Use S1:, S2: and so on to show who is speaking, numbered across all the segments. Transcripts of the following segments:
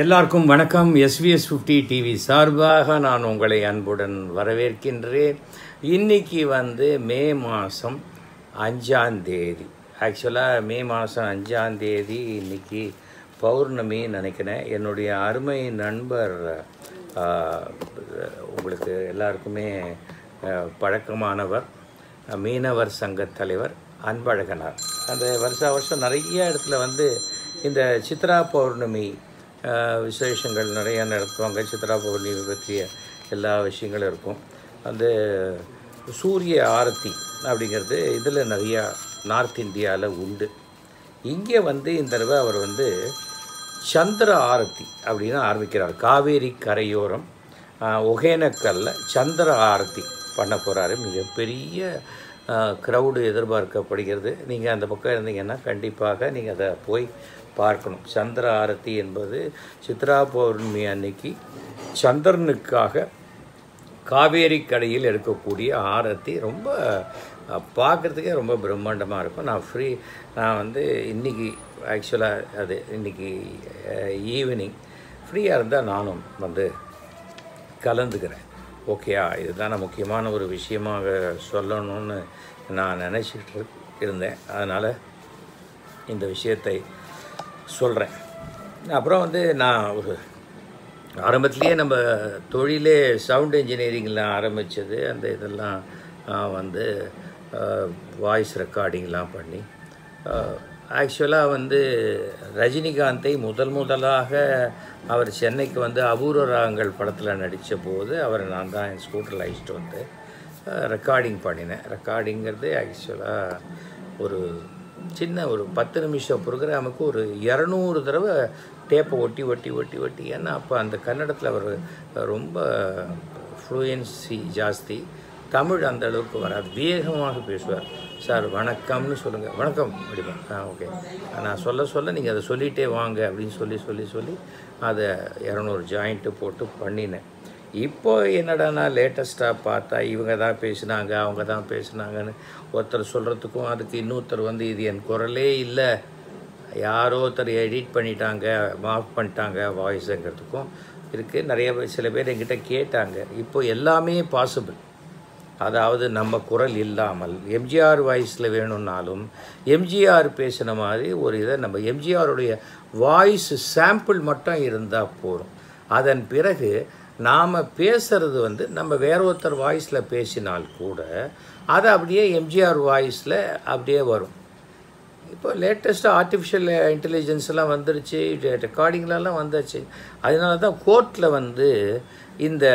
S1: எல்லாருக்கும் வணக்கம் SVS fifty TV சார்பாக நான் உங்களை அன்புடன் வரவேற்கின்றேன் இன்னைக்கு வந்து மே மாதம் அஞ்சாம் தேதி ஆக்சுவலாக மே மாதம் அஞ்சாம் தேதி இன்னைக்கு பௌர்ணமி நினைக்கிறேன் என்னுடைய அருமை நண்பர் ஆஹ், உங்களுக்கு எல்லாருக்குமே ஆஹ், பழக்கமானவர் மீனவர் சங்கத் தலைவர் அன்பழகனார் அந்த வருஷா வருஷம் நிறைய இடத்துல வந்து இந்த சித்ரா பௌர்ணமி ஆஹ், விசேஷங்கள் நிறைய நடத்துவாங்க சித்ரா பௌர்ணமி பற்றிய எல்லா விஷயங்களும் இருக்கும் அந்த சூரிய ஆரத்தி அப்படிங்கிறது இதில் நிறையா நார்த் இந்தியாவில் உண்டு இங்கே வந்து இந்த தடவை அவர் வந்து சந்திர ஆரத்தி அப்படின்னு ஆரம்பிக்கிறார் காவேரி கரையோரம் ஆஹ், ஒகேனக்கல்ல சந்திர ஆரத்தி பண்ண போகிறாரு மிகப்பெரிய க்ரௌடு எதிர்பார்க்கப்படுகிறது நீங்கள் அந்த பக்கம் இருந்தீங்கன்னா கண்டிப்பாக நீங்கள் அதை போய் பார்க்கணும் சந்திர ஆரத்தி என்பது சித்ரா பௌர்ணமி அன்னைக்கு சந்திரனுக்காக காவேரி கடையில் எடுக்கக்கூடிய ஆரத்தி ரொம்ப பார்க்குறதுக்கே ரொம்ப பிரம்மாண்டமாக இருக்கும் நான் ஃப்ரீ நான் வந்து இன்றைக்கி ஆக்சுவலாக அது இன்றைக்கி ஈவினிங் ஃப்ரீயாக இருந்தால் நானும் வந்து கலந்துக்கிறேன் ஓகேயா இதுதான் நான் முக்கியமான ஒரு விஷயமாக சொல்லணும்னு நான் நினச்சிட்டு இருந்தேன் அதனால் இந்த விஷயத்தை சொல்கிறேன் அப்புறம் வந்து நான் ஒரு ஆரம்பத்திலேயே நம்ம தொழிலே சவுண்ட் இன்ஜினியரிங்கில் ஆரம்பித்தது அந்த இதெல்லாம் ஆஹ், வந்து வாய்ஸ் ரெக்கார்டிங்லாம் பண்ணி ஆக்சுவலாக வந்து ரஜினிகாந்தை முதல் முதலாக அவர் சென்னைக்கு வந்து அபூர்வ ராகங்கள் படத்தில் நடித்த போது அவரை நான் தான் என் ஸ்கூட்டரில் அழைச்சிட்டு வந்து ரெக்கார்டிங் பண்ணினேன் ரெக்கார்டிங்கிறது ஆக்சுவலாக ஒரு சின்ன ஒரு பத்து நிமிஷம் ப்ரோக்ராமுக்கு ஒரு இரநூறு தடவை டேப்பை ஒட்டி ஒட்டி ஒட்டி ஒட்டி ஏன்னா அப்போ அந்த கன்னடத்தில் அவர் ரொம்ப ஃப்ளூயன்சி ஜாஸ்தி தமிழ் அந்த அளவுக்கு வராது வேகமாக பேசுவார் சார் வணக்கம்னு சொல்லுங்கள் வணக்கம் அப்படிமா ஆ ஓகே நான் சொல்ல சொல்ல நீங்கள் அதை சொல்லிகிட்டே வாங்க அப்படின்னு சொல்லி சொல்லி சொல்லி அதை இரநூறு ஜாயிண்ட்டு போட்டு பண்ணினேன் இப்போ என்னடானா லேட்டஸ்ட்டாக பார்த்தா இவங்க தான் பேசினாங்க அவங்க தான் பேசினாங்கன்னு ஒருத்தர் சொல்கிறதுக்கும் அதுக்கு இன்னொருத்தர் வந்து இது என் குரலே இல்லை யாரோ ஒருத்தர் எடிட் பண்ணிட்டாங்க மாஃப் பண்ணிட்டாங்க வாய்ஸுங்கிறதுக்கும் இருக்குது நிறைய பேர் சில பேர் என்கிட்ட கேட்டாங்க இப்போ எல்லாமே பாசிபிள் அதாவது நம்ம குரல் இல்லாமல் எம்ஜிஆர் வாய்ஸில் வேணும்னாலும் எம்ஜிஆர் பேசின மாதிரி ஒரு இதை நம்ம எம்ஜிஆருடைய வாய்ஸ் சாம்பிள் மட்டும் இருந்தால் போதும் அதன் பிறகு நாம் பேசுறது வந்து நம்ம வேற ஒருத்தர் வாய்ஸில் பேசினால் கூட அது அப்படியே எம்ஜிஆர் வாய்ஸில் அப்படியே வரும் இப்போ லேட்டஸ்ட்டாக ஆர்டிஃபிஷியல் இன்டெலிஜென்ஸ் எல்லாம் வந்துருச்சு ரெக்கார்டிங்லலாம் வந்துச்சு அதனால தான் கோர்ட்டில் வந்து இந்த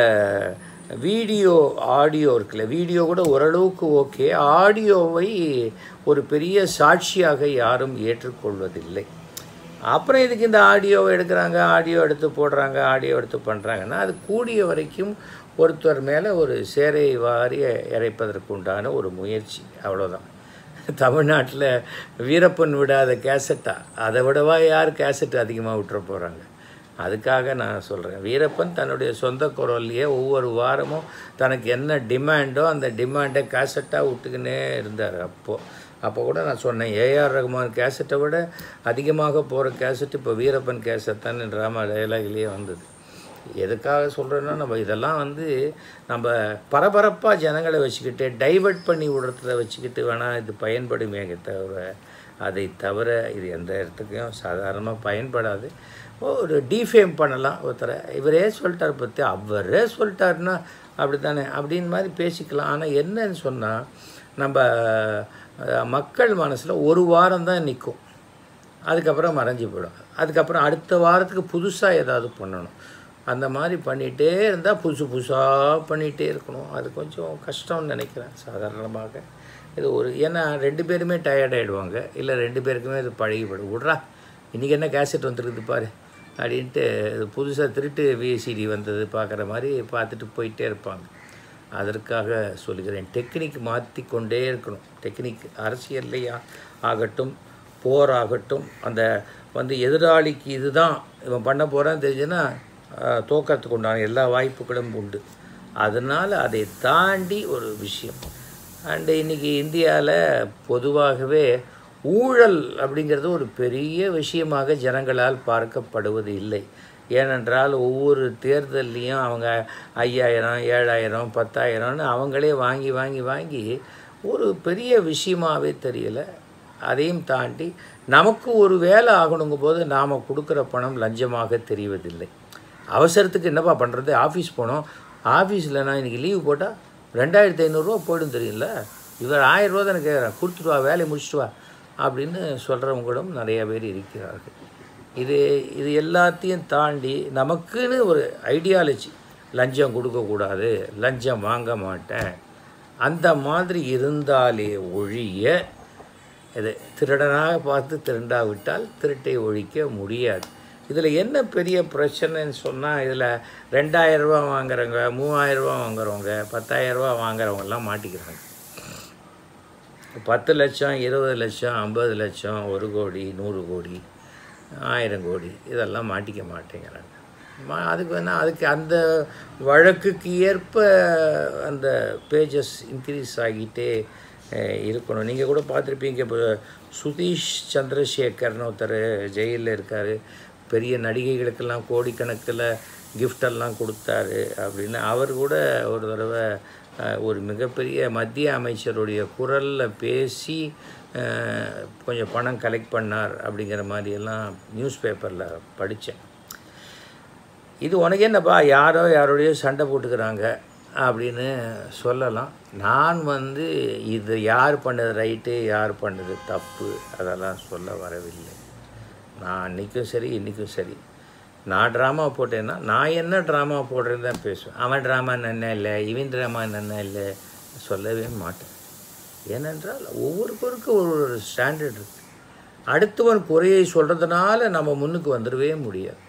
S1: வீடியோ ஆடியோ இருக்குல்ல வீடியோ கூட ஓரளவுக்கு ஓகே ஆடியோவை ஒரு பெரிய சாட்சியாக யாரும் ஏற்றுக்கொள்வதில்லை அப்புறம் இதுக்கு இந்த ஆடியோவை எடுக்கிறாங்க ஆடியோ எடுத்து போடுறாங்க ஆடியோ எடுத்து பண்ணுறாங்கன்னா அது கூடிய வரைக்கும் ஒருத்தர் மேலே ஒரு சேரை வாரி இறைப்பதற்கு உண்டான ஒரு முயற்சி அவ்வளோதான் தமிழ்நாட்டில் வீரப்பன் விடாத கேசட்டா அதை விடவா யார் கேசட் அதிகமாக விட்டுற போகிறாங்க அதுக்காக நான் சொல்கிறேன் வீரப்பன் தன்னுடைய சொந்த குரல்லையே ஒவ்வொரு வாரமும் தனக்கு என்ன டிமாண்டோ அந்த டிமாண்டை கேசட்டாக விட்டுக்கினே இருந்தார் அப்போது அப்போ கூட நான் சொன்னேன் ஏஆர் ரகுமான் கேசட்டை விட அதிகமாக போகிற கேசட் இப்போ வீரப்பன் கேசட் தான் ட்ராமா டயலாக்லேயே வந்தது எதுக்காக சொல்கிறேன்னா நம்ம இதெல்லாம் வந்து நம்ம பரபரப்பாக ஜனங்களை வச்சுக்கிட்டு டைவர்ட் பண்ணி விடுறத வச்சுக்கிட்டு வேணால் இது பயன்படுமே தவிர அதை தவிர இது எந்த இடத்துக்கும் சாதாரணமாக பயன்படாது ஒரு டிஃபேம் பண்ணலாம் ஒருத்தரை இவரே சொல்லிட்டார் பற்றி அவரே சொல்லிட்டாருன்னா அப்படி தானே அப்படின்னு மாதிரி பேசிக்கலாம் ஆனால் என்னன்னு சொன்னால் நம்ம அஹ், மக்கள் மனசில் ஒரு வாரம் தான் நிற்கும் அதுக்கப்புறம் மறைஞ்சு போயிடும் அதுக்கப்புறம் அடுத்த வாரத்துக்கு புதுசாக ஏதாவது பண்ணணும் அந்த மாதிரி பண்ணிகிட்டே இருந்தால் புதுசு புதுசாக பண்ணிகிட்டே இருக்கணும் அது கொஞ்சம் கஷ்டம்னு நினைக்கிறேன் சாதாரணமாக இது ஒரு ஏன்னா ரெண்டு பேருமே டயர்ட் ஆகிடுவாங்க இல்லை ரெண்டு பேருக்குமே இது பழகிப்படும் விட்றா இன்றைக்கி என்ன கேசட் வந்துருக்குது பாரு அப்படின்ட்டு இது புதுசாக திருட்டு விசிடி வந்தது பார்க்குற மாதிரி பார்த்துட்டு போயிட்டே இருப்பாங்க அதற்காக சொல்லுகிறேன் டெக்னிக் மாற்றி கொண்டே இருக்கணும் டெக்னிக் அரசியல்லையா ஆகட்டும் போர் ஆகட்டும் அந்த வந்து எதிராளிக்கு இதுதான் இவன் பண்ண போகிறான்னு தெரிஞ்சுன்னா ஆஹ், தோக்கறதுக்கு உண்டான எல்லா வாய்ப்புகளும் உண்டு அதனால் அதை தாண்டி ஒரு விஷயம் அண்டு இன்றைக்கி இந்தியாவில் பொதுவாகவே ஊழல் அப்படிங்கிறது ஒரு பெரிய விஷயமாக ஜனங்களால் பார்க்கப்படுவது இல்லை ஏனென்றால் ஒவ்வொரு தேர்தல்லையும் அவங்க ஐயாயிரம் ஏழாயிரம் பத்தாயிரம்னு அவங்களே வாங்கி வாங்கி வாங்கி ஒரு பெரிய விஷயமாவே தெரியல அதையும் தாண்டி நமக்கு ஒரு வேலை ஆகணுங்கும் போது நாம் கொடுக்குற பணம் லஞ்சமாக தெரிவதில்லை அவசரத்துக்கு என்னப்பா பண்ணுறது ஆஃபீஸ் போனோம் ஆஃபீஸில் நான் இன்றைக்கி லீவு போட்டால் ரெண்டாயிரத்தி ஐநூறுரூவா போயிடும் தெரியல இவர் ஆயிரம் ரூபா தானே கேட்குறேன் கொடுத்துட்டு வா வேலையை முடிச்சுட்டு வா அப்படின்னு சொல்கிறவங்க கூட நிறைய பேர் இருக்கிறார்கள் இது இது எல்லாத்தையும் தாண்டி நமக்குன்னு ஒரு ஐடியாலஜி லஞ்சம் கொடுக்கக்கூடாது லஞ்சம் வாங்க மாட்டேன் அந்த மாதிரி இருந்தாலே ஒழிய இது திருடனாக பார்த்து திருண்டாவிட்டால் திருட்டை ஒழிக்க முடியாது இதில் என்ன பெரிய பிரச்சனைன்னு சொன்னால் இதில் ரெண்டாயிரரூபா வாங்குறவங்க மூவாயிரரூபா வாங்குறவங்க பத்தாயிரரூபா வாங்குறவங்கெல்லாம் மாட்டிக்கிறாங்க பத்து லட்சம் இருபது லட்சம் ஐம்பது லட்சம் ஒரு கோடி நூறு கோடி ஆயிரம் கோடி இதெல்லாம் மாட்டிக்க மாட்டேங்கிறாங்க மா அதுக்கு வேணால் அதுக்கு அந்த வழக்குக்கு ஏற்ப அந்த பேஜஸ் இன்க்ரீஸ் ஆகிட்டே அஹ், இருக்கணும் நீங்கள் கூட பார்த்துருப்பீங்க இப்போ சுதீஷ் சந்திரசேகர்னு ஒருத்தர் ஜெயிலில் இருக்கார் பெரிய நடிகைகளுக்கெல்லாம் கோடிக்கணக்கில் கிஃப்டெல்லாம் கொடுத்தாரு அப்படின்னு அவர் கூட ஒரு தடவை அஹ், ஒரு மிகப்பெரிய மத்திய அமைச்சருடைய குரலில் பேசி அஹ், கொஞ்சம் பணம் கலெக்ட் பண்ணார் அப்படிங்கிற மாதிரியெல்லாம் நியூஸ் பேப்பரில் படித்தேன் இது உனக்கு என்னப்பா யாரோ யாரோடையோ சண்டை போட்டுக்கிறாங்க அப்படின்னு சொல்லலாம் நான் வந்து இது யார் பண்ணது ரைட்டு யார் பண்ணது தப்பு அதெல்லாம் சொல்ல வரவில்லை நான் அன்றைக்கும் சரி இன்றைக்கும் சரி நான் ட்ராமா போட்டேன்னா நான் என்ன ட்ராமா போடுறேன்னு தான் பேசுவேன் அவன் ட்ராமா என்ன இல்லை இவன் ட்ராமா என்ன இல்லை சொல்லவே மாட்டேன் ஏனென்றால் ஒவ்வொருத்தருக்கும் ஒரு ஒரு ஸ்டாண்டர்ட் இருக்குது அடுத்தவன் குறையை சொல்கிறதுனால நம்ம முன்னுக்கு வந்துடவே முடியாது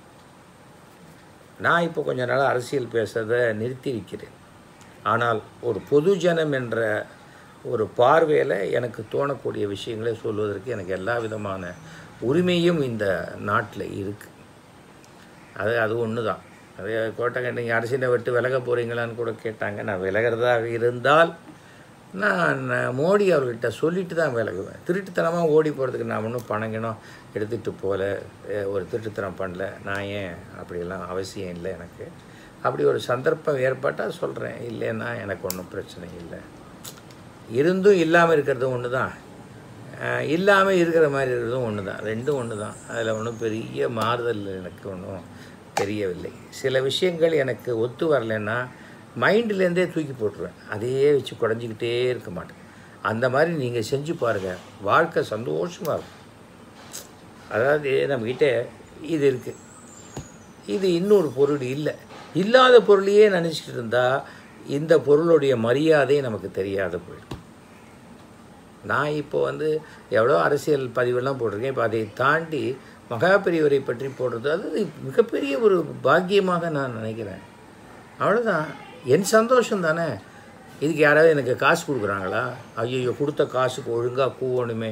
S1: நான் இப்போ கொஞ்ச நாள் அரசியல் பேசுறதை நிறுத்தி வைக்கிறேன் ஆனால் ஒரு பொதுஜனம் என்ற ஒரு பார்வையில் எனக்கு தோணக்கூடிய விஷயங்களை சொல்வதற்கு எனக்கு எல்லா விதமான உரிமையும் இந்த நாட்டில் இருக்குது அது அது ஒன்று தான் அது கோட்டை நீங்கள் அரசியலை விட்டு விலக போகிறீங்களான்னு கூட கேட்டாங்க நான் விலகிறதாக இருந்தால் நான் மோடி அவர்கிட்ட சொல்லிட்டு தான் விலகுவேன் திருட்டுத்தனமாக ஓடி போகிறதுக்கு நான் ஒன்றும் பணங்கினம் எடுத்துகிட்டு போகல அஹ் ஒரு திருட்டுத்தனம் பண்ணல நான் ஏன் அப்படியெல்லாம் அவசியம் இல்லை எனக்கு அப்படி ஒரு சந்தர்ப்பம் ஏற்பட்டால் சொல்கிறேன் இல்லைன்னா எனக்கு ஒன்றும் பிரச்சனை இல்லை இருந்தும் இல்லாமல் இருக்கிறதும் ஒன்று தான் இல்லாமல் இருக்கிற மாதிரி இருக்கிறதும் ஒன்று தான் ரெண்டும் ஒன்று தான் அதில் ஒன்றும் பெரிய மாறுதல் எனக்கு ஒன்றும் தெரியவில்லை சில விஷயங்கள் எனக்கு ஒத்து வரலைன்னா மைண்ட்லேருந்தே தூக்கி போட்டுருவேன் அதையே வச்சு குடஞ்சிக்கிட்டே இருக்க மாட்டேன் அந்த மாதிரி நீங்கள் செஞ்சு பாருங்கள் வாழ்க்கை சந்தோஷமாக இருக்கும் அதாவது நம்மக்கிட்ட இது இருக்குது இது இன்னொரு பொருள் இல்லை இல்லாத பொருளையே நினச்சிக்கிட்டு இருந்தால் இந்த பொருளுடைய மரியாதை நமக்கு தெரியாத போயிடும் நான் இப்போ வந்து எவ்வளோ அரசியல் பதிவெல்லாம் போட்டிருக்கேன் இப்போ அதை தாண்டி மகாபெரியவரை பற்றி போடுறது அது மிகப்பெரிய ஒரு பாக்கியமாக நான் நினைக்கிறேன் அவ்வளோதான் என் சந்தோஷம் தானே இதுக்கு யாராவது எனக்கு காசு கொடுக்குறாங்களா ஐயோ கொடுத்த காசுக்கு ஒழுங்காக கூவணுமே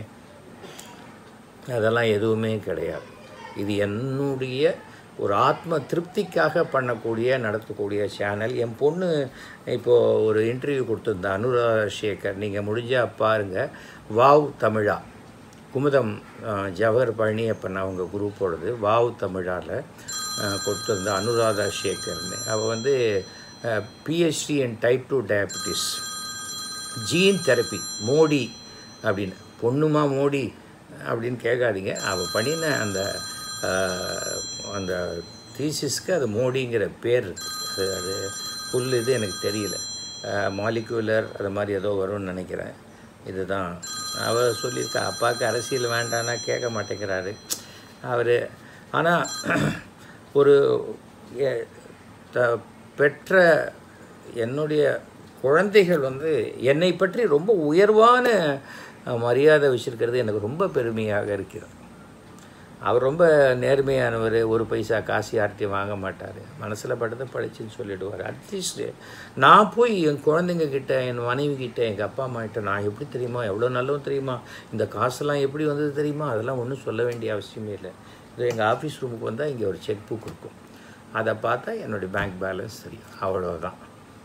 S1: அதெல்லாம் எதுவுமே கிடையாது இது என்னுடைய ஒரு ஆத்ம திருப்திக்காக பண்ணக்கூடிய நடத்தக்கூடிய சேனல் என் பொண்ணு இப்போது ஒரு இன்டர்வியூ கொடுத்துருந்த அனுராதா சேகர் நீங்கள் முடிஞ்சால் பாருங்கள் வாவ் தமிழா குமுதம் அஹ், ஜவஹர் பழனியப்பன் அவங்க குரூப்போடது வாவ் தமிழாவில் கொடுத்துருந்த அனுராதா சேகர்னு அவள் வந்து PhD in type two diabetes gene therapy மோடி அப்படின்னு பொண்ணுமா மோடி அப்படின்னு கேட்காதீங்க அவள் பண்ணின அந்த ஆஹ், அந்த தீசிஸ்க்கு அது மோடிங்கிற பேர் இருக்குது அது அது புல் இது எனக்கு தெரியல மாலிகுலர் அது மாதிரி ஏதோ வரும்னு நினைக்கிறேன் இதுதான் அவர் சொல்லியிருக்கா அப்பாவுக்கு அரசியல் வேண்டான்னா கேட்க மாட்டேங்கிறாரு அவர் ஆனால் ஒரு எ- த- பெற்ற என்னுடைய குழந்தைகள் வந்து என்னை பற்றி ரொம்ப உயர்வான அஹ், மரியாதை வச்சிருக்கிறது எனக்கு ரொம்ப பெருமையாக இருக்கிறது அவர் ரொம்ப நேர்மையானவர் ஒரு பைசா காசு யார்கிட்டையும் வாங்க மாட்டார் மனசில் பட்டதை படிச்சுன்னு சொல்லிடுவார் அட்லீஸ்ட் நான் போய் என் குழந்தைங்க கிட்ட என் மனைவி கிட்ட எங்கள் அப்பா அம்மா கிட்ட நான் எப்படி தெரியுமா எவ்வளோ நல்லவும் தெரியுமா இந்த காசெல்லாம் எப்படி வந்தது தெரியுமா அதெல்லாம் ஒன்றும் சொல்ல வேண்டிய அவசியமே இல்லை இது எங்கள் ஆஃபீஸ் ரூமுக்கு வந்தால் இங்கே ஒரு செக் புக் இருக்கும் அதை பார்த்தா என்னுடைய பேங்க் பேலன்ஸ் தெரியும் அவ்வளோதான்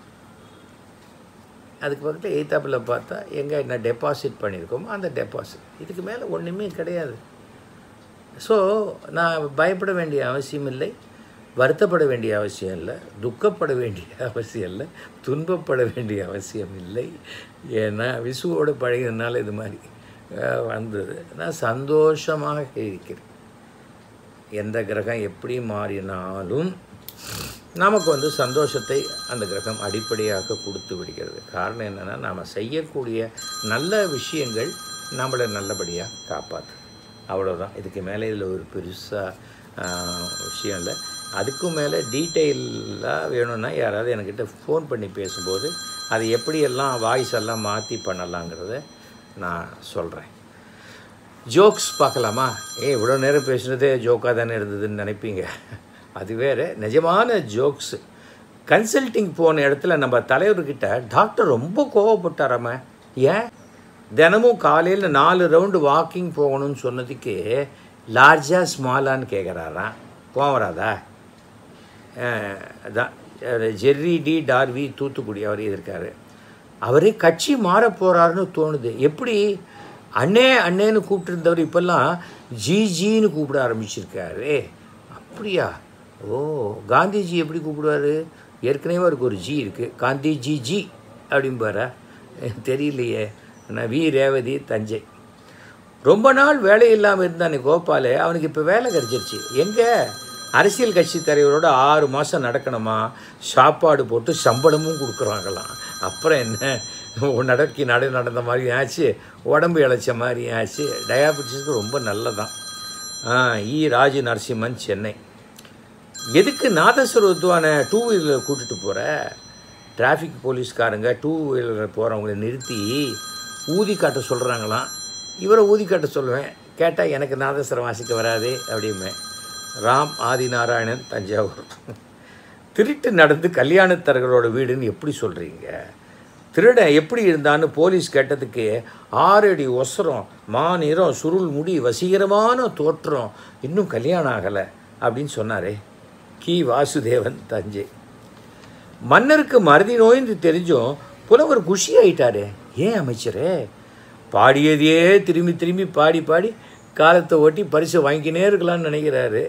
S1: அதுக்கு பக்கத்தில் எய்த்தாப்பில் பார்த்தா எங்கே என்ன டெபாசிட் பண்ணியிருக்கோமோ அந்த டெபாசிட் இதுக்கு மேலே ஒன்றுமே கிடையாது ஸோ நான் பயப்பட வேண்டிய அவசியம் இல்லை வருத்தப்பட வேண்டிய அவசியம் இல்லை துக்கப்பட வேண்டிய அவசியம் இல்லை துன்பப்பட வேண்டிய அவசியம் இல்லை ஏன்னா விசுவோடு பழகினால இது மாதிரி அஹ், வந்தது நான் சந்தோஷமாக இருக்கிறேன் எந்த கிரகம் எப்படி மாறினாலும் நமக்கு வந்து சந்தோஷத்தை அந்த கிரகம் அடிப்படையாக கொடுத்து விடுகிறது காரணம் என்னென்னா நாம் செய்யக்கூடிய நல்ல விஷயங்கள் நம்மளை நல்லபடியாக காப்பாற்று அவ்வளோதான் இதுக்கு மேலே இதில் ஒரு பெருசாக விஷயம் இல்லை அதுக்கும் மேலே டீட்டெயிலாக வேணும்னா யாராவது என்கிட்ட ஃபோன் பண்ணி பேசும்போது அது எப்படியெல்லாம் வாய்ஸ் எல்லாம் மாற்றி பண்ணலாங்கிறத நான் சொல்கிறேன் ஜோக்ஸ் பார்க்கலாமா ஏ இவ்வளோ நேரம் பேசுனதே ஜோக்காக தானே இருந்ததுன்னு நினைப்பீங்க அது வேறு நிஜமான ஜோக்ஸ் கன்சல்ட்டிங் போன இடத்துல நம்ம தலைவர்கிட்ட டாக்டர் ரொம்ப கோவப்பட்டாராம ஏன் தினமும் காலையில் நாலு ரவுண்டு வாக்கிங் போகணும்னு சொன்னதுக்கு லார்ஜா ஸ்மாலான்னு கேட்குறாராம் கோவம் வராதா அஹ் அதான் அஹ் ஜெர்ரி டி டார்வி தூத்துக்குடி அவர் இருக்கார் அவரே கட்சி மாற போகிறாருன்னு தோணுது எப்படி அண்ணே அண்ணேன்னு கூப்பிட்டுருந்தவர் இப்போல்லாம் ஜி ஜின்னு கூப்பிட ஆரம்பிச்சிருக்காரு அப்படியா ஓ காந்திஜி எப்படி கூப்பிடுவாரு ஏற்கனவே அவருக்கு ஒரு ஜி இருக்குது காந்திஜி ஜி அப்படிம்பாரா தெரியலையே நான் வி ரேவதி தஞ்சை ரொம்ப நாள் வேலை இல்லாமல் இருந்தானே கோபால் அவனுக்கு இப்போ வேலை கிடைச்சிருச்சு எங்கே அரசியல் கட்சி தலைவரோட ஆறு மாதம் நடக்கணுமா சாப்பாடு போட்டு சம்பளமும் கொடுக்குறாங்களாம் அப்புறம் என்ன நடக்கி நட நடந்த மாதிரி ஆச்சு உடம்பு இழைச்ச மாதிரி ஆச்சு டயாபெட்டிஸ்க்கு ரொம்ப நல்லதான் ஆ இ ராஜு நரசிம்மன் சென்னை எதுக்கு நாதஸ்வரத்துவான டூ வீலர் கூட்டிட்டு போகிற டிராஃபிக் போலீஸ்காரங்க டூ வீலர் போகிறவங்கள நிறுத்தி ஊதி காட்ட சொல்கிறாங்களாம் இவரை ஊதி காட்ட சொல்லுவேன் கேட்டால் எனக்கு நாதஸ்வரம் வாசிக்க வராதே அப்படிமே ராம் ஆதிநாராயணன் தஞ்சாவூர் திருட்டு நடந்து கல்யாணத்தரகரோட வீடுன்னு எப்படி சொல்கிறீங்க திருடன் எப்படி இருந்தான்னு போலீஸ் கேட்டதுக்கு ஆறு அடி ஒசரம் மாநிறம் சுருள் முடி வசீகரமான தோற்றம் இன்னும் கல்யாணம் ஆகலை அப்படின்னு சொன்னாரே கி வாசுதேவன் தஞ்சை மன்னருக்கு மறதி நோய்னு தெரிஞ்சும் புலவர் குஷி ஆயிட்டாரே ஏன் அமைச்சரே பாடியதையே திரும்பி திரும்பி பாடி பாடி காலத்தை ஓட்டி பரிசு வாங்கிக்கினே இருக்கலாம்னு நினைக்கிறாரு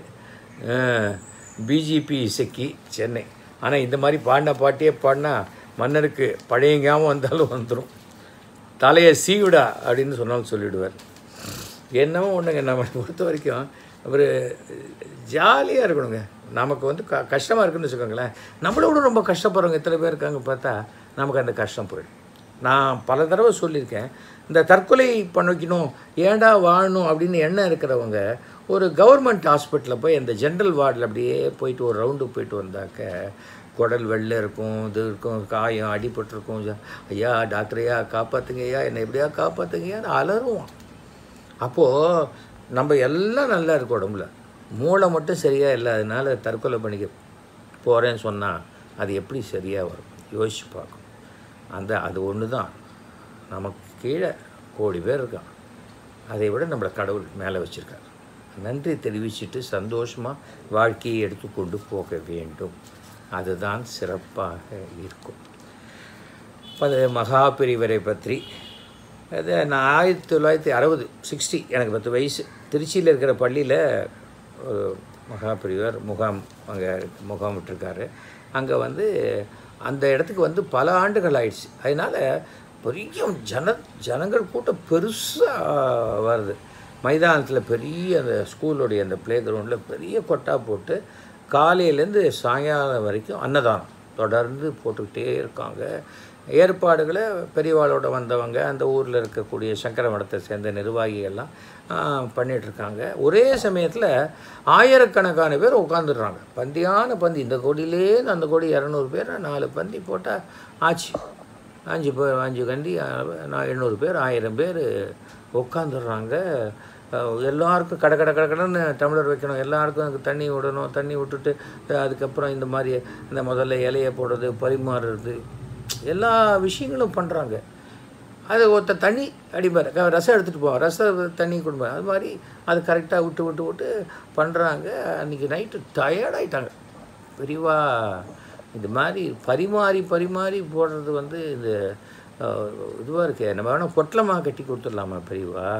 S1: பிஜேபி இசைக்கு சென்னை ஆனால் இந்த மாதிரி பாடின பாட்டியே பாடினா மன்னருக்கு பழையங்காமல் வந்தாலும் வந்துடும் தலையை சீவிடா அப்படின்னு சொன்னாலும் சொல்லிவிடுவார் என்னமோ ஒன்றுங்க நம்ம பொறுத்த வரைக்கும் ஒரு ஜாலியாக இருக்கணுங்க நமக்கு வந்து க கஷ்டமாக இருக்குன்னு வச்சுக்கோங்களேன் நம்மளோட ரொம்ப கஷ்டப்படுறவங்க எத்தனை பேர் இருக்காங்க பார்த்தா நமக்கு அந்த கஷ்டம் போயிடும் நான் பல தடவை சொல்லியிருக்கேன் இந்த தற்கொலை பண்ணிக்கணும் ஏன்டா வாழணும் அப்படின்னு எண்ணம் இருக்கிறவங்க ஒரு கவர்மெண்ட் ஹாஸ்பிட்டலில் போய் அந்த ஜென்ரல் வார்டில் அப்படியே போயிட்டு ஒரு ரவுண்டு போயிட்டு வந்தாக்க குடல் வெள்ளை இருக்கும் இது இருக்கும் காயம் அடிபட்டிருக்கும் ஐயா டாக்டர் ஐயா காப்பாற்றுங்க ஐயா என்னை எப்படியா காப்பாற்றுங்கய்யான்னு அலறுவான் அப்போது நம்ம எல்லாம் நல்லா இருக்கும் உடம்புல மூளை மட்டும் சரியாக இல்லாதனால தற்கொலை பண்ணிக்க போகிறேன்னு சொன்னால் அது எப்படி சரியாக வரும் யோசிச்சு பார்க்கணும் அந்த அது ஒன்று தான் நமக்கு கீழே கோடி பேர் இருக்கான் அதை விட நம்மளை கடவுள் மேலே வச்சுருக்கார் நன்றி தெரிவிச்சுட்டு சந்தோஷமாக வாழ்க்கையை எடுத்துக்கொண்டு போக வேண்டும் அதுதான் சிறப்பாக இருக்கும் அது மகாபிரிவரை பற்றி அது நான் ஆயிரத்தி தொள்ளாயிரத்தி அறுபது சிக்ஸ்டி எனக்கு பத்து வயசு திருச்சியில் இருக்கிற பள்ளியில் ஒரு மகாபிரிவர் முகாம் அங்கே முகாம் விட்டுருக்காரு அங்கே வந்து அந்த இடத்துக்கு வந்து பல ஆண்டுகள் ஆயிடுச்சு அதனால் பெரிய ஜன ஜனங்கள் கூட்டம் பெருசாக வருது மைதானத்தில் பெரிய அந்த ஸ்கூலுடைய அந்த ப்ளே கிரவுண்டில் பெரிய கொட்டா போட்டு காலையிலேருந்து சாயங்காலம் வரைக்கும் அன்னதானம் தொடர்ந்து போட்டுக்கிட்டே இருக்காங்க ஏற்பாடுகளை பெரியவாளோட வந்தவங்க அந்த ஊரில் இருக்கக்கூடிய சங்கர மடத்தை சேர்ந்த நிர்வாகிகள்லாம் பண்ணிகிட்ருக்காங்க ஒரே சமயத்தில் ஆயிரக்கணக்கான பேர் உட்காந்துடுறாங்க பந்தியான பந்தி இந்த கோடியிலேருந்து அந்த கோடி இரநூறு பேர் நாலு பந்தி போட்டால் ஆச்சு அஞ்சு பேர் அஞ்சு கண்டி நான் எண்ணூறு பேர் ஆயிரம் பேர் உட்காந்துடுறாங்க எல்லாருக்கும் கடை கடை கடை கடைன்னு டம்ளர் வைக்கணும் எல்லாருக்கும் அதுக்கு தண்ணி விடணும் தண்ணி விட்டுட்டு அதுக்கப்புறம் இந்த மாதிரி இந்த முதல்ல இலையை போடுறது பரிமாறுறது எல்லா விஷயங்களும் பண்ணுறாங்க அது ஒருத்தர் தண்ணி அடிப்பார் ரசம் எடுத்துகிட்டு போவான் ரசம் தண்ணி கொடுப்பார் அது மாதிரி அது கரெக்டாக விட்டு விட்டு விட்டு பண்ணுறாங்க அன்றைக்கி நைட்டு டயர்டாயிட்டாங்க பெரியவா இது மாதிரி பரிமாறி பரிமாறி போடுறது வந்து இந்த இதுவாக இருக்கே நம்ம வேணால் பொட்டலமாக கட்டி கொடுத்துடலாமா பெரியவா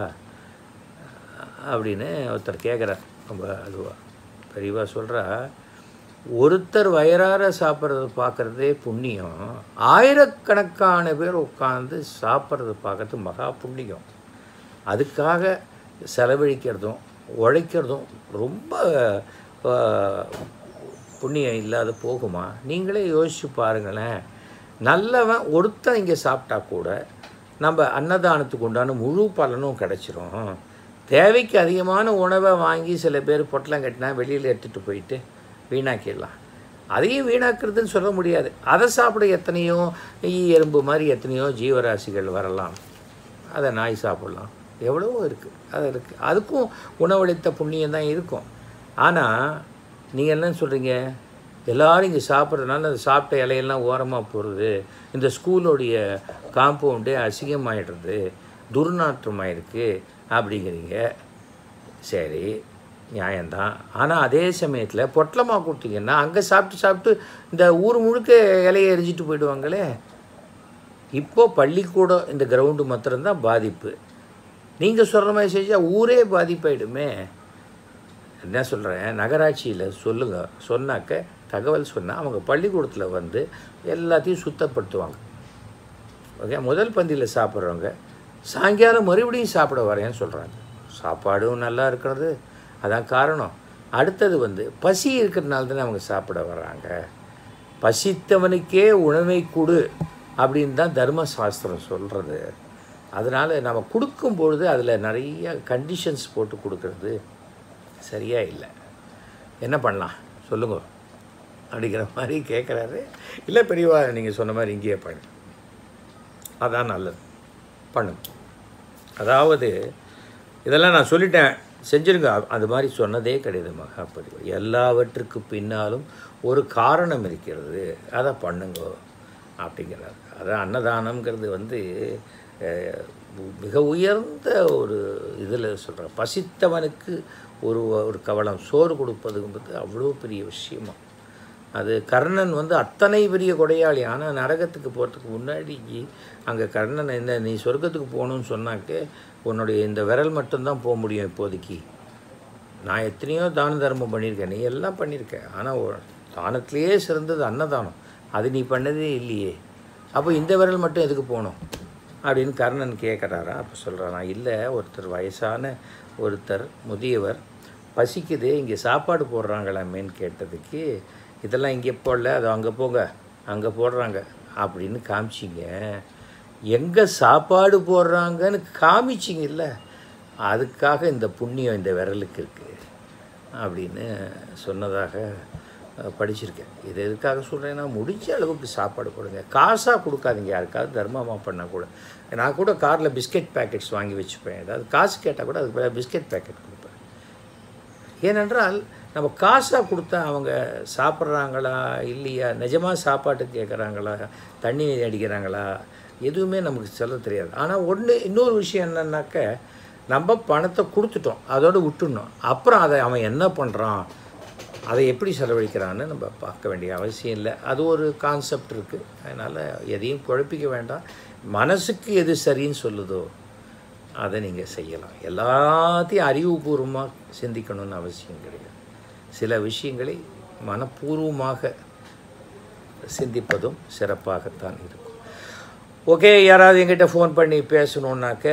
S1: அப்படின்னு ஒருத்தர் கேட்குறார் ரொம்ப அதுவா பெரியவா சொல்கிறா ஒருத்தர் வயிறார சாப்பிட்றத பார்க்குறதே புண்ணியம் ஆயிரக்கணக்கான பேர் உட்காந்து சாப்பிட்றத பார்க்கறது மகா புண்ணியம் அதுக்காக செலவழிக்கிறதும் உழைக்கிறதும் ரொம்ப ஆஹ், புண்ணியம் இல்லாத போகுமா நீங்களே யோசிச்சு பாருங்களேன் நல்லவன் ஒருத்தன் இங்கே சாப்பிட்டா கூட நம்ம அன்னதானத்துக்கு உண்டான முழு பலனும் கிடச்சிரும் தேவைக்கு அதிகமான உணவை வாங்கி சில பேர் பொட்டலம் கட்டினா வெளியில் எடுத்துகிட்டு போயிட்டு வீணாக்கிடலாம் அதையும் வீணாக்குறதுன்னு சொல்ல முடியாது அதை சாப்பிட எத்தனையோ ஈ எறும்பு மாதிரி எத்தனையோ ஜீவராசிகள் வரலாம் அதை நாய் சாப்பிடலாம் எவ்வளவோ இருக்குது அது இருக்குது அதுக்கும் உணவளித்த புண்ணியம் தான் இருக்கும் ஆனால் நீங்கள் என்ன சொல்கிறீங்க எல்லாரும் இங்கே சாப்பிட்றதுனால அந்த சாப்பிட்ட இலையெல்லாம் ஓரமாக போகிறது இந்த ஸ்கூலோடைய காம்பவுண்டே அசிங்கமாயிடுறது துர்நாற்றமாயிருக்கு அப்படிங்கிறீங்க சரி நியாயம்தான் ஆனால் அதே சமயத்தில் பொட்டலமாக கொடுத்தீங்கன்னா அங்கே சாப்பிட்டு சாப்பிட்டு இந்த ஊர் முழுக்க இலையை எரிஞ்சிட்டு போயிடுவாங்களே இப்போ பள்ளிக்கூடம் இந்த கிரவுண்டு மாத்திரம்தான் பாதிப்பு நீங்கள் சொல்கிற மாதிரி செஞ்சால் ஊரே பாதிப்பாயிடுமே என்ன சொல்கிறேன் நகராட்சியில் சொல்லுங்கள் சொன்னாக்க தகவல் சொன்னால் அவங்க பள்ளிக்கூடத்தில் வந்து எல்லாத்தையும் சுத்தப்படுத்துவாங்க ஓகே முதல் பந்தியில் சாப்பிட்றவங்க சாயங்காலம் மறுபடியும் சாப்பிட வரேன்னு சொல்கிறாங்க சாப்பாடும் நல்லா இருக்கிறது அதான் காரணம் அடுத்தது வந்து பசி இருக்கிறதுனால தானே அவங்க சாப்பிட வர்றாங்க பசித்தவனுக்கே உணவை கொடு அப்படின்னு தான் தர்மசாஸ்திரம் சொல்கிறது அதனால் நம்ம கொடுக்கும் பொழுது அதில் நிறைய கண்டிஷன்ஸ் போட்டு கொடுக்கறது சரியா இல்லை என்ன பண்ணலாம் சொல்லுங்க அப்படிங்கிற மாதிரி கேட்குறாரு இல்லை பெரியவா நீங்கள் சொன்ன மாதிரி இங்கேயே பண்ணு அதான் நல்லது பண்ணுங்க அதாவது இதெல்லாம் நான் சொல்லிட்டேன் செஞ்சிருங்க அ- அது மாதிரி சொன்னதே கிடையாது மகாபரிவா எல்லாவற்றுக்கு பின்னாலும் ஒரு காரணம் இருக்கிறது அதை பண்ணுங்க அப்படிங்கிறார் அதான் அன்னதானம்ங்கிறது வந்து அஹ், மிக உயர்ந்த ஒரு இதில் சொல்கிறேன் பசித்தவனுக்கு ஒரு ஒரு கவலம் சோறு கொடுப்பதுங்கிறது அவ்வளோ பெரிய விஷயமா அது கர்ணன் வந்து அத்தனை பெரிய கொடையாளி ஆனால் நரகத்துக்கு போகிறதுக்கு முன்னாடி அங்கே கர்ணன் என்ன நீ சொர்க்கத்துக்கு போகணும்னு சொன்னாக்க உன்னுடைய இந்த விரல் மட்டும்தான் போக முடியும் இப்போதைக்கு நான் எத்தனையோ தான தர்மம் பண்ணியிருக்கேன் நீ எல்லாம் பண்ணியிருக்க ஆனால் தானத்திலேயே சிறந்தது அன்னதானம் அது நீ பண்ணதே இல்லையே அப்போ இந்த விரல் மட்டும் எதுக்கு போகணும் அப்படின்னு கர்ணன் கேட்குறாரா அப்போ சொல்கிறாரா இல்லை ஒருத்தர் வயசான ஒருத்தர் முதியவர் பசிக்குது இங்கே சாப்பாடு போடுறாங்களாமேன்னு கேட்டதுக்கு இதெல்லாம் இங்கே போடல அது அங்கே போங்க அங்கே போடுறாங்க அப்படின்னு காமிச்சிங்க எங்கே சாப்பாடு போடுறாங்கன்னு காமிச்சிங்க இல்லை அதுக்காக இந்த புண்ணியம் இந்த விரலுக்கு இருக்குது அப்படின்னு சொன்னதாக அஹ், படிச்சிருக்கேன் இது எதுக்காக சொல்கிறேன்னா முடிஞ்ச அளவுக்கு சாப்பாடு கொடுங்க காசாக கொடுக்காதீங்க யாருக்காவது தர்மமாக பண்ணால் கூட நான் கூட காரில் பிஸ்கெட் பேக்கெட்ஸ் வாங்கி வச்சுப்பேன் ஏதாவது காசு கேட்டால் கூட அதுக்கு பதிலா பிஸ்கெட் பேக்கெட் கொடுப்பேன் ஏனென்றால் நம்ம காசாக கொடுத்தா அவங்க சாப்பிட்றாங்களா இல்லையா நிஜமாக சாப்பாட்டுக்கு கேட்குறாங்களா தண்ணி அடிக்கிறாங்களா எதுவுமே நமக்கு சொல்ல தெரியாது ஆனால் ஒன்று இன்னொரு விஷயம் என்னன்னாக்க நம்ம பணத்தை கொடுத்துட்டோம் அதோடு விட்டுடணும் அப்புறம் அதை அவன் என்ன பண்ணுறான் அதை எப்படி செலவழிக்கிறான்னு நம்ம பார்க்க வேண்டிய அவசியம் இல்லை அது ஒரு கான்செப்ட் இருக்குது அதனால் எதையும் குழப்பிக்க வேண்டாம் மனசுக்கு எது சரின்னு சொல்லுதோ அதை நீங்கள் செய்யலாம் எல்லாத்தையும் அறிவுபூர்வமாக சிந்திக்கணும்னு அவசியம் கிடையாது சில விஷயங்களை மனப்பூர்வமாக சிந்திப்பதும் சிறப்பாகத்தான் இருக்கும் ஓகே யாராவது எங்கிட்ட ஃபோன் பண்ணி பேசணுன்னாக்க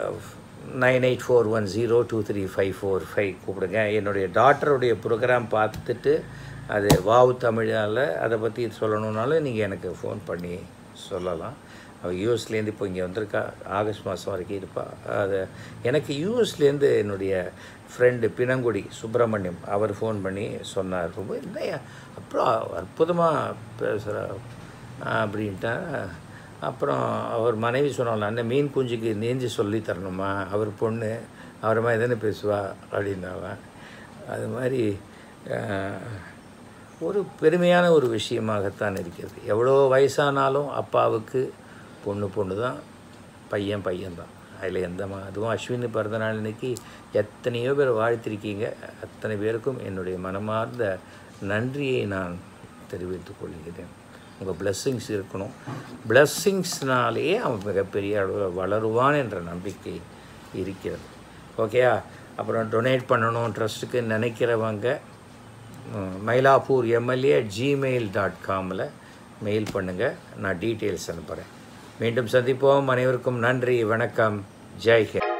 S1: nine eight four one zero two three five four five கூப்பிடுங்க என்னுடைய டாட்டருடைய ப்ரோக்ராம் பார்த்துட்டு அது வாவு தமிழால் அதை பற்றி சொல்லணுன்னாலும் நீங்கள் எனக்கு ஃபோன் பண்ணி சொல்லலாம் அவள் யூஎஸ்லேருந்து இப்போ இங்கே வந்திருக்கா ஆகஸ்ட் மாதம் வரைக்கும் இருப்பா அது எனக்கு யூஎஸ்லேருந்து என்னுடைய ஃப்ரெண்டு பிணங்குடி சுப்பிரமணியம் அவர் ஃபோன் பண்ணி சொன்னார் ரொம்ப என்னையா அப்புறம் அற்புதமாக பேசுகிற அப்படின்ட்டா அப்புறம் அவர் மனைவி சொன்னால அண்ணன் மீன் குஞ்சுக்கு நீஞ்சி சொல்லி தரணுமா அவர் பொண்ணு அவரை மாதிரி தானே பேசுவா அப்படின்னாவா அது மாதிரி அஹ், ஒரு பெருமையான ஒரு விஷயமாகத்தான் இருக்கிறது எவ்வளோ வயசானாலும் அப்பாவுக்கு பொண்ணு பொண்ணு தான் பையன் பையன் தான் அதில் எந்த மா அதுவும் அஸ்வினி பிறந்த நாள் இன்னைக்கு எத்தனையோ பேர் வாழ்த்திருக்கீங்க அத்தனை பேருக்கும் என்னுடைய மனமார்ந்த நன்றியை நான் தெரிவித்துக் கொள்கிறேன் உங்கள் blessings இருக்கணும் பிளஸ்ஸிங்ஸ்னாலேயே அவன் மிகப்பெரிய அளவில் வளருவான் என்ற நம்பிக்கை இருக்கிறது ஓகேயா அப்புறம் டொனேட் பண்ணணும் ட்ரஸ்ட்டுக்கு நினைக்கிறவங்க மயிலாப்பூர் எம்எல்ஏ ஜிமெயில் டாட் காமில் மெயில் பண்ணுங்கள் நான் டீட்டெயில்ஸ் அனுப்புகிறேன் மீண்டும் சந்திப்போம் அனைவருக்கும் நன்றி வணக்கம் ஜெய் ஹிந்த்